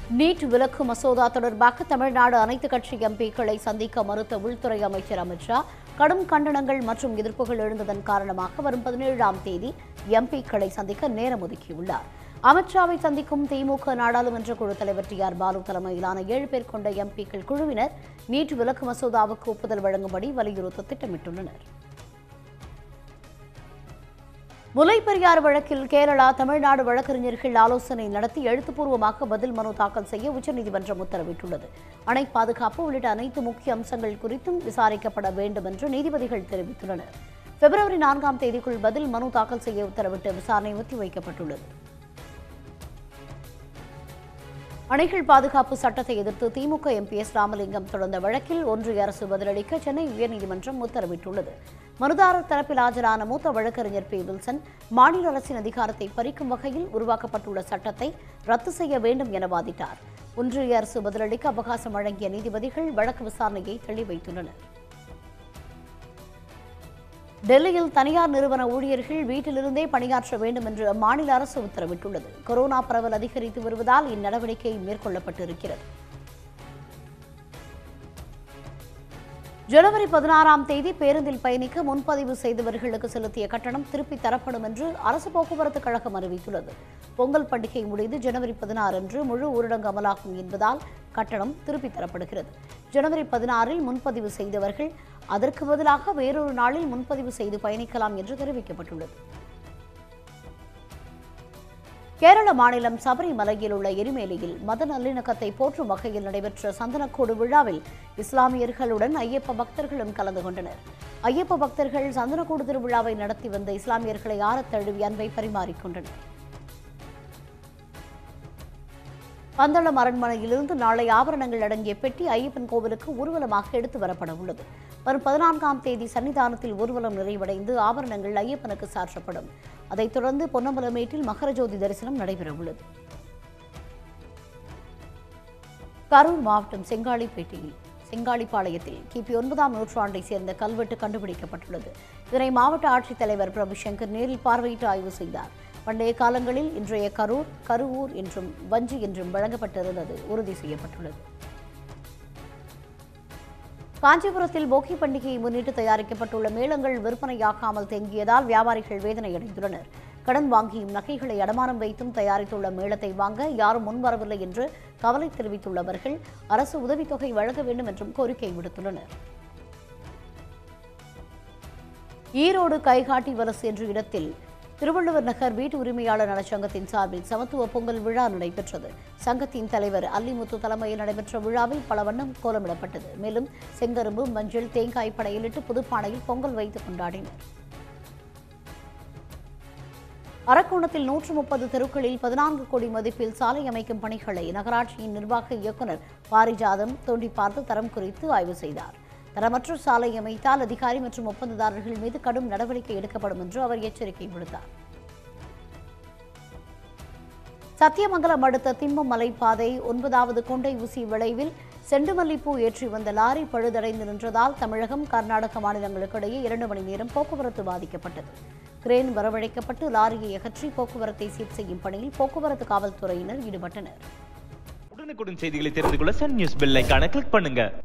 NEET விலக்கு மசோதா தொடர்பாக தமிழ்நாடு அனைத்து கட்சி எம்பிக்களை சந்திக்க மறுத்த உள்துறை அமைச்சர் அமித்ஷா கடும் கண்டனங்கள் மற்றும் எதிர்ப்புகள் எழுந்ததன் காரணமாக வரும் பதினேழாம் தேதி எம்பிக்களை சந்திக்க நேரம் ஒதுக்கியுள்ளார் அமித்ஷாவை சந்திக்கும் திமுக நாடாளுமன்ற குழு தலைவர் டி ஆர் பாலு தலைமையிலான ஏழு பேர் கொண்ட எம்பிக்கள் குழுவினர் நீட் விலக்கு மசோதாவுக்கு ஒப்புதல் வழங்கும்படி வலியுறுத்த திட்டமிட்டுள்ளனர் முல்லைப்பெரியாறு வழக்கில் கேரளா தமிழ்நாடு வழக்கறிஞர்கள் ஆலோசனை நடத்தி எழுத்துப்பூர்வமாக பதில் மனு தாக்கல் செய்ய உச்சநீதிமன்றம் உத்தரவிட்டுள்ளது அணை பாதுகாப்பு உள்ளிட்ட அனைத்து முக்கிய அம்சங்கள் குறித்தும் விசாரிக்கப்பட வேண்டும் என்று நீதிபதிகள் தெரிவித்துள்ளனர் பிப்ரவரி நான்காம் தேதிக்குள் பதில் மனு தாக்கல் செய்ய உத்தரவிட்டு விசாரணை ஒத்திவைக்கப்பட்டுள்ளது அணைகள் பாதுகாப்பு சட்டத்தை எதிர்த்து திமுக எம்பி எஸ் ராமலிங்கம் தொடர்ந்த வழக்கில் ஒன்றிய அரசு பதிலளிக்க சென்னை உயர்நீதிமன்றம் உத்தரவிட்டுள்ளது மனுதாரர் தரப்பில் ஆஜரான மூத்த வழக்கறிஞர் பி வில்சன் மாநில அரசின் அதிகாரத்தை பறிக்கும் வகையில் உருவாக்கப்பட்டுள்ள சட்டத்தை ரத்து செய்ய வேண்டும் என வாதிட்டார் ஒன்றிய அரசு பதிலளிக்க அவகாசம் வழங்கிய நீதிபதிகள் வழக்கு விசாரணையை தள்ளிவைத்துள்ளனர் டெல்லியில் தனியார் நிறுவன ஊழியர்கள் வீட்டிலிருந்தே பணியாற்ற வேண்டும் என்று அம்மாநில அரசு உத்தரவிட்டுள்ளது கொரோனா பரவல் அதிகரித்து வருவதால் இந்நடவடிக்கை மேற்கொள்ளப்பட்டிருக்கிறது ஜனவரி பதினாறாம் தேதி பேருந்தில் பயணிக்க முன்பதிவு செய்தவர்களுக்கு செலுத்திய கட்டணம் திருப்பித் தரப்படும் என்று அரசு போக்குவரத்து கழகம் அறிவித்துள்ளது பொங்கல் பண்டிகை முடிந்து ஜனவரி பதினாறு அன்று முழு ஊரடங்கு அமலாகும் என்பதால் கட்டணம் திருப்பித் தரப்படுகிறது ஜனவரி பதினாறில் முன்பதிவு செய்தவர்கள் அதற்கு பதிலாக வேறொரு நாளில் முன்பதிவு செய்து பயணிக்கலாம் என்று தெரிவிக்கப்பட்டுள்ளது கேரள மாநிலம் சபரிமலையில் உள்ள எரிமேலியில் மத நல்லிணக்கத்தை போற்றும் வகையில் நடைபெற்ற சந்தனக்கூடு விழாவில் இஸ்லாமியர்களுடன் ஐயப்ப பக்தர்களும் கலந்து கொண்டனர் ஐயப்ப பக்தர்கள் சந்தனக்கூடு திருவிழாவை நடத்தி வந்த இஸ்லாமியர்களை ஆரத் தழுவி அன்பை பரிமாறிக்கொண்டனர் பந்தளம் அரண்மனையிலிருந்து நாளை ஆபரணங்கள் அடங்கிய பெட்டி ஐயப்பன் கோவிலுக்கு ஊர்வலமாக எடுத்து வரப்பட உள்ளது வரும் பதினான்காம் தேதி சன்னிதானத்தில் ஊர்வலம் நிறைவடைந்து ஆபரணங்கள் ஐயப்பனுக்கு சாற்றப்படும் அதைத் தொடர்ந்து பொன்னம்பலமேட்டில் மகரஜோதி தரிசனம் நடைபெறவுள்ளது கரூர் மாவட்டம் செங்காளிப்பேட்டையில் செங்காளிப்பாளையத்தில் கிபி ஒன்பதாம் நூற்றாண்டை சேர்ந்த கல்வெட்டு கண்டுபிடிக்கப்பட்டுள்ளது இதனை மாவட்ட ஆட்சித்தலைவர் பிரபு சங்கர் நேரில் பார்வையிட்டு ஆய்வு செய்தார் பண்டைய காலங்களில் இன்றைய கரூர் கருவூர் என்றும் வஞ்சி என்றும் வழங்கப்பட்டிருந்தது உறுதி செய்யப்பட்டுள்ளது காஞ்சிபுரத்தில் போகி பண்டிகையை முன்னிட்டு தயாரிக்கப்பட்டுள்ள மேளங்கள் விற்பனையாகாமல் தேங்கியதால் வியாபாரிகள் வேதனையடைந்துள்ளனர் கடன் வாங்கியும் நகைகளை அடமானம் வைத்தும் தயாரித்துள்ள மேளத்தை வாங்க யாரும் முன்வரவில்லை என்று கவலை தெரிவித்துள்ளவர்கள் அரசு உதவித்தொகை வழங்க வேண்டும் என்றும் கோரிக்கை விடுத்துள்ளனர் ஈரோடு கைகாட்டி வலசு என்ற இடத்தில் திருவள்ளுவர் நகர் வீட்டு உரிமையாளர் நலச்சங்கத்தின் சார்பில் சமத்துவ பொங்கல் விழா நடைபெற்றது சங்கத்தின் தலைவர் அல்லிமுத்து தலைமையில் நடைபெற்ற விழாவில் பல வண்ணம் கோலமிடப்பட்டது மேலும் செங்கரும்பு மஞ்சள் தேங்காய் படையிலிட்டு புதுப்பானையில் பொங்கல் வைத்து கொண்டாடினர் அரக்கோணத்தில் நூற்று முப்பது தெருக்களில் பதினான்கு கோடி மதிப்பில் சாலை அமைக்கும் பணிகளை நகராட்சியின் நிர்வாக இயக்குநர் பாரிஜாதம் தோண்டி பார்த்து தரம் குறித்து ஆய்வு செய்தார் தரமற்ற சாலை அமைத்தால் அதிகாரி மற்றும் ஒப்பந்ததாரர்கள் மீது கடும் நடவடிக்கை எடுக்கப்படும் என்று அவர் எச்சரிக்கை விடுத்தார் சத்தியமங்கலம் அடுத்த திம்மம் மலைப்பாதை ஒன்பதாவது கொண்டை ஊசி விளைவில் செண்டுமல்லிப்பூ ஏற்றி வந்த லாரி பழுதடைந்து நின்றதால் தமிழகம் கர்நாடக மாநிலங்களுக்கு இடையே இரண்டு மணி நேரம் போக்குவரத்து பாதிக்கப்பட்டது கிரேன் வரவழைக்கப்பட்டு லாரியை அகற்றி போக்குவரத்தை சீர் செய்யும் பணியில் போக்குவரத்து காவல்துறையினர் ஈடுபட்டனர் உடனுக்குடன் செய்திகளை தெரிந்து கொள்ள சன் நியூஸ் பெல் ஐகானை கிளிக் பண்ணுங்க